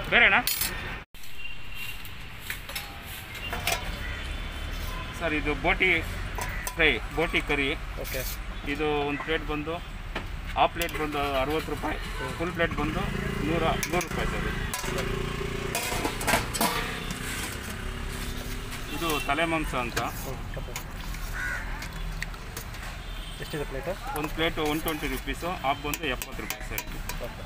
ಬೇರೆ ಅಣ್ಣ ಸರ್ ಇದು ಬೋಟಿ ಫ್ರೈ ಬೋಟಿ ಕರಿ ಓಕೆ ಇದು ಒಂದು ಪ್ಲೇಟ್ ಬಂದು ಹಾಫ್ ಪ್ಲೇಟ್ ಬಂದು ಅರವತ್ತು ರೂಪಾಯಿ ಫುಲ್ ಪ್ಲೇಟ್ ಬಂದು ನೂರ ನೂರು ರೂಪಾಯಿ ಸರ್ ಇದು. ಇದು ತಲೆ ಮಾಂಸ ಅಂತ ಎಷ್ಟಿದೆ ಪ್ಲೇಟು ಒಂದು plate one twenty rupees half ಬಂದು ಎಪ್ಪತ್ತು ರೂಪಾಯಿ ಸರ್ ಇದು. ಓಕೆ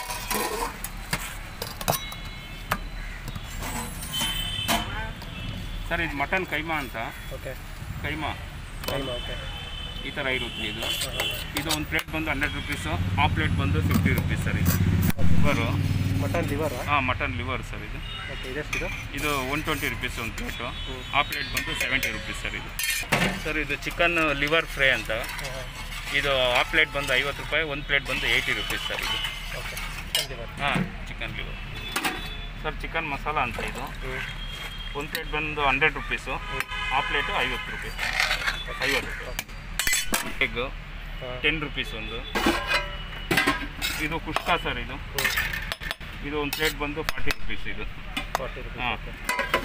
ಸರ್ ಇದು ಮಟನ್ ಕೈಮಾ ಅಂತ ಓಕೆ ಕೈಮಾ ಟೈಮ್ ಓಕೆ ಈ ಥರ ಇರುತ್ತೆ ಇದು ಇದು ಒಂದು ಪ್ಲೇಟ್ ಬಂದು ಹಂಡ್ರೆಡ್ ರುಪೀಸು ಹಾಫ್ ಪ್ಲೇಟ್ ಬಂದು ಫಿಫ್ಟಿ ರುಪೀಸ್ ಸರ್ ಇದು ಲಿವರು ಮಟನ್ ಲಿವರಾ ಹಾಂ ಮಟನ್ ಲಿವರ್ ಸರ್ ಇದು ಓಕೆ ಇದೆಷ್ಟಿದು ಇದು ಒನ್ ಟ್ವೆಂಟಿ ರುಪೀಸ್ ಒಂದು ಪ್ಲೇಟು ಹ್ಮ್. ಹಾಫ್ ಪ್ಲೇಟ್ ಬಂದು ಸೆವೆಂಟಿ ರುಪೀಸ್ ಸರ್ ಇದು ಸರ್ ಇದು ಚಿಕನ್ ಲಿವರ್ ಫ್ರೈ ಅಂತ ಇದು ಹಾಫ್ ಪ್ಲೇಟ್ ಬಂದು ಐವತ್ತು ರೂಪಾಯಿ ಒಂದು ಪ್ಲೇಟ್ ಬಂದು ಏಯ್ಟಿ ರುಪೀಸ್ ಸರ್ ಇದು ಓಕೆ ಚಿಕನ್ ಲಿವರ್ ಹಾಂ chicken liver sir chicken masala ಅಂತ ಇದು ಹ್ಞೂ ಒಂದು ಪ್ಲೇಟ್ ಬಂದು ಹಂಡ್ರೆಡ್ ರುಪೀಸು ಹಾಫ್ ಪ್ಲೇಟು ಐವತ್ತು ರುಪೀಸ್ ಐವತ್ತು ರೂಪಾಯಿ ಎಗ್ಗು ಹಾಂ ಟೆನ್ ರುಪೀಸ್ ಒಂದು ಇದು ಕುಷ್ಕ ಸರ್ ಇದು ಹ್ಞೂ ಇದು ಒಂದು ಪ್ಲೇಟ್ ಬಂದು ಫಾರ್ಟಿ ರುಪೀಸ್ ಇದು ಫಾರ್ಟಿ ರುಪೀಸ್ ಹಾಂ. ಓಕೆ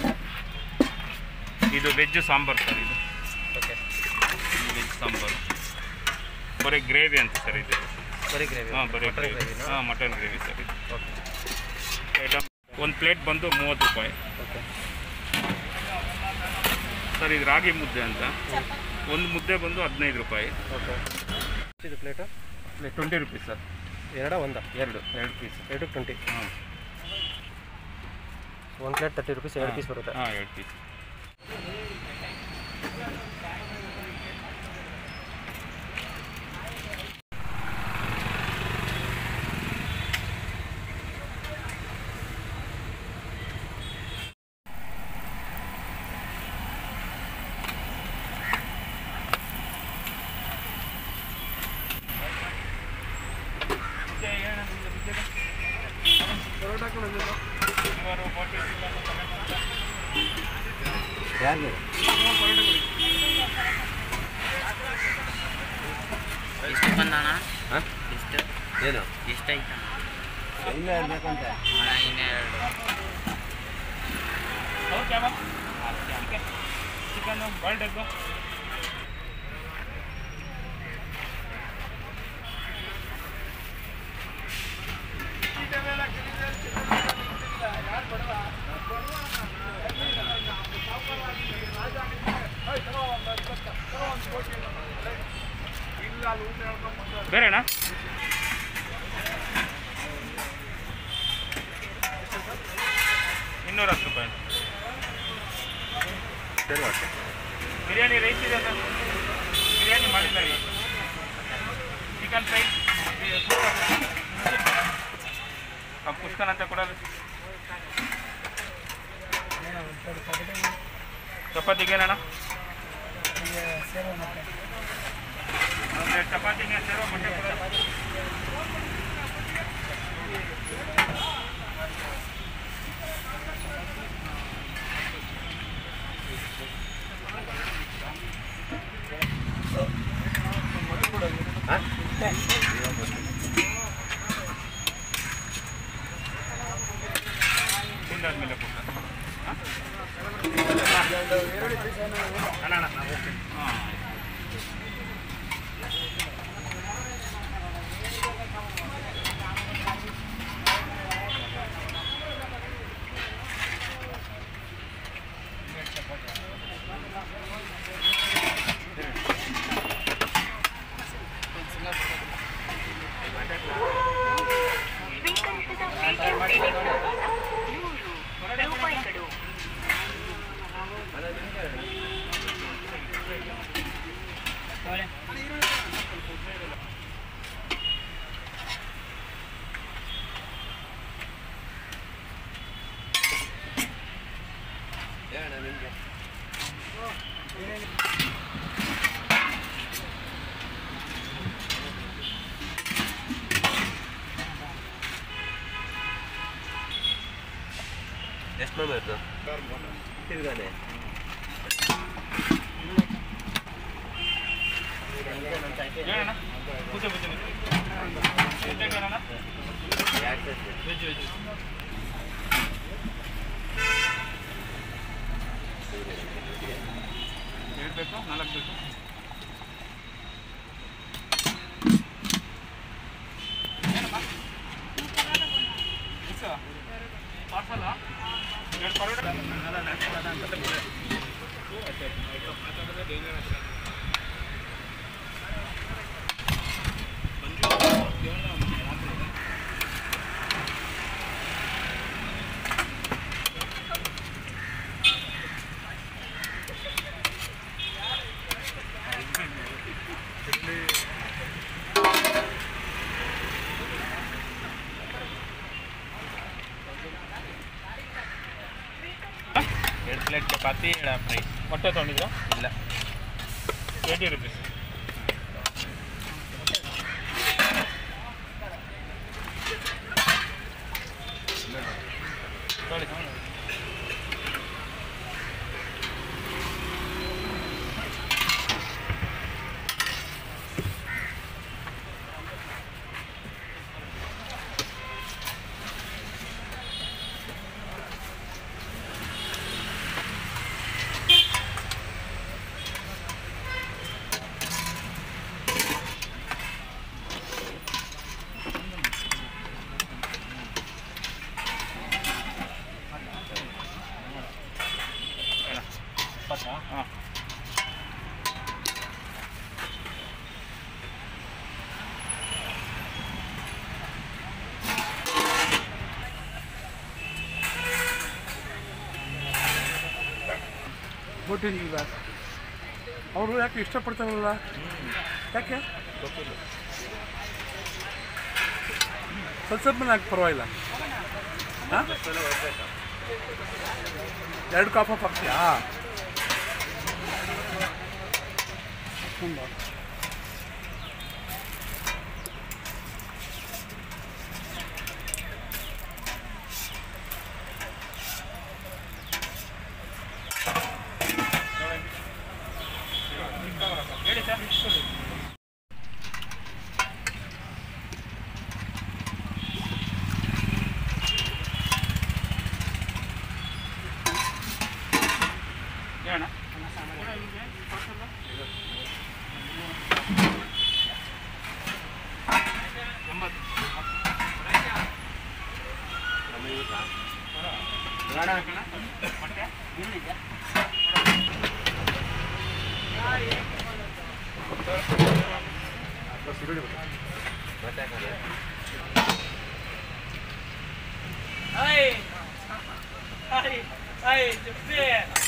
ಇದು ವೆಜ್ ಸಾಂಬಾರು ಸರ್ ಇದು ಓಕೆ ವೆಜ್ ಸಾಂಬಾರು ಬರೀ ಗ್ರೇವಿ ಅಂತ ಸರ್ ಇದು ಬರೀ ಗ್ರೇವಿ ಹಾಂ ಬರೀ ಮಟನ್ ಗ್ರೇವಿ ಗ್ರೇವಿನಾ ಹಾಂ ಮಟನ್ ಗ್ರೇವಿ ಸರ್ ಇದು ಓಕೆ ಐಟಮ್ ಒಂದು ಪ್ಲೇಟ್ ಬಂದು ಮೂವತ್ತು ರೂಪಾಯಿ ಓಕೆ ಸರ್ ಇದು ರಾಗಿ ಮುದ್ದೆ ಅಂತ ಒಂದು ಮುದ್ದೆ ಬಂದು ಹದಿನೈದು ರೂಪಾಯಿ ಓಕೆ ಎಷ್ಟಿದೆ ಪ್ಲೇಟು ಟ್ವೆಂಟಿ ರುಪೀಸ್ ಸರ್ ಎರಡ ಒಂದಾ ಎರಡು ಎರಡು ಪೀಸ್ ಎರಡು ಟ್ವೆಂಟಿ ಹಾಂ ಒಂದು ಪ್ಲೇಟ್ ತರ್ಟಿ ರುಪೀಸ್ ಎರಡು ಪೀಸ್ ಬರುತ್ತೆ ಹಾಂ ಎರಡು ಪೀಸ್ ಯಾರಿಗೆ ಎಷ್ಟು ಬಂದಣ ಹಾಂ ಎಷ್ಟು ಏನು ಎಷ್ಟಾಯ್ತು ಇಲ್ಲ ಇರ್ಬೇಕಂತೆ ಹಣ ಇನ್ನೆರಡು ಚಿಕನ್ ಬಾಲ್ಡ್ ಎಗ್ಗು ಬೇರೆ ಅಣ್ಣ ಇನ್ನೂರ ಹತ್ತು ರೂಪಾಯಿ ಸರಿ ಓಕೆ ಬಿರಿಯಾನಿ ರೈಸ್ ಇದೆ ಸರ್ ಬಿರಿಯಾನಿ ಮಾಡಿಲ್ಲ ರೀ ಚಿಕನ್ ಫ್ರೈ ಪುಷ್ಕನ್ ಅಂತ ಕೊಡಲ್ಲ ಚಪಾತಿಗೆ ಏನಣ್ಣ ಅಂದರೆ ಚಪಾತಿಗೆ ಸೇರೋ ಮೊಟ್ಟೆ ಕೊಡಲ್ಲ ಹಾಂ ತಿಂದಾದ್ಮೇಲೆ ಕೊಡ್ತಾರೆ ಅಣ್ಣ ಅಣ್ಣ ನಾವು ಹೋಗ್ತೀವಿ ಹಾಂ ಸ್ವೀಕರಿಸಿದ ಪ್ರೀತಿಯ ನೂರು ರೂಪಾಯಿಗಳು ಎಷ್ಟು ಮ್ಯಾಮ್ ಆಯಿತು ತಿರ್ಗಾನೆ ಏನಣ್ಣ ಪೂಜೆ ಪೂಜೆ ಪೂಜೆ ಏನಣ್ಣ ಯಾಕೆ ವೆಜ್ ವೆಜ್ ಎರಡು ಬೇಕು ನಾಲ್ಕು ಬೇಕು ಎರಡು ಪ್ಲೇಟ್ ಚಪಾತಿ ಎರಡು ಪ್ರೈಸ್ ಮೊಟ್ಟೆ ತೊಗೊಂಡಿದ್ರಾ ಇಲ್ಲ ಏಯ್ಟಿ ರುಪೀಸ್ ತೊಗೊಳ್ಳಿ ಹಾಂ ಗೊತ್ತಿಲ್ಲ ಅವರು ಯಾಕೆ ಇಷ್ಟಪಡ್ತಾರಲ್ಲ ಯಾಕೆ ಸ್ವಲ್ಪ ಸ್ವಲ್ಪ ಯಾಕೆ ಪರವಾಗಿಲ್ಲ ಹಾಂ ಎರಡು ಕಾಫ್ ಆಫ್ ಹಾಕ್ತೀಯಾ ತುಂಬ ಹೇಳಿ ಸರ್ ಹೇಳಣ್ಣ ಮತ್ತೆ ಹಾಕಲ್ಲ? Ay! Ay! Ay! Jose!